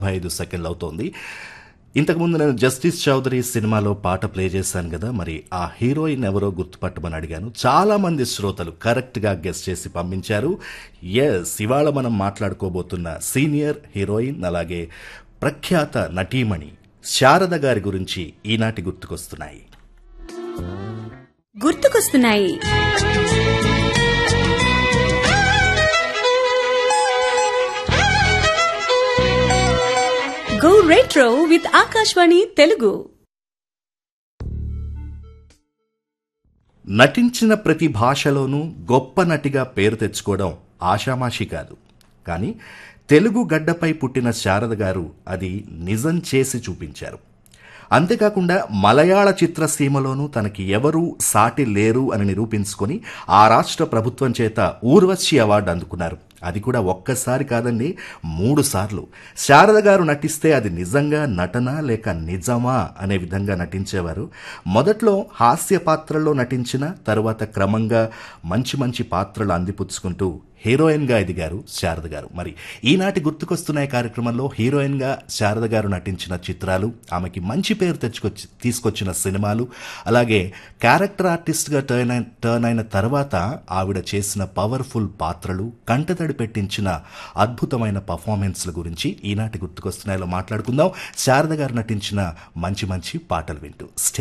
ఐదు సెకండ్లు అవుతోంది ఇంతకుముందు నేను జస్టిస్ చౌదరి సినిమాలో పాట ప్లే చేశాను కదా మరి ఆ హీరోయిన్ ఎవరో గుర్తుపట్టమని అడిగాను చాలా మంది శ్రోతలు కరెక్ట్ గా గెస్ట్ చేసి పంపించారు ఎస్ ఇవాళ మనం మాట్లాడుకోబోతున్న సీనియర్ హీరోయిన్ అలాగే ప్రఖ్యాత నటీమణి శారద గారి గురించి ఈనాటి గుర్తుకొస్తున్నాయి గుర్తుకొస్తున్నాయి go retro with Akashvani Telugu నటించిన ప్రతి భాషలోనూ గొప్ప నటిగా పేరు తెచ్చుకోవడం ఆషామాషి కాదు కానీ తెలుగు గడ్డపై పుట్టిన శారద గారు అది నిజం చేసి చూపించారు అంతేకాకుండా మలయాళ చిత్రసీమలోనూ తనకి ఎవరూ సాటి లేరు అని నిరూపించుకొని ఆ రాష్ట్ర ప్రభుత్వం చేత ఊర్వశి అవార్డు అందుకున్నారు అది కూడా ఒక్కసారి కాదండి మూడు సార్లు శారద గారు నటిస్తే అది నిజంగా నటన లేక నిజమా అనే విధంగా నటించేవారు మొదట్లో హాస్య పాత్రల్లో నటించిన తరువాత క్రమంగా మంచి మంచి పాత్రలు అందిపుచ్చుకుంటూ హీరోయిన్గా ఎదిగారు శారద గారు మరి ఈనాటి గుర్తుకొస్తున్నాయి కార్యక్రమంలో హీరోయిన్గా శారద గారు నటించిన చిత్రాలు ఆమెకి మంచి పేరు తెచ్చుకొచ్చి తీసుకొచ్చిన సినిమాలు అలాగే క్యారెక్టర్ ఆర్టిస్ట్గా టర్న్ అయిన టర్న్ అయిన తర్వాత ఆవిడ చేసిన పవర్ఫుల్ పాత్రలు కంటతడి పెట్టించిన అద్భుతమైన పర్ఫార్మెన్స్ల గురించి ఈనాటి గుర్తుకొస్తున్నాయిలో మాట్లాడుకుందాం శారద గారు నటించిన మంచి మంచి పాటలు వింటూ స్టే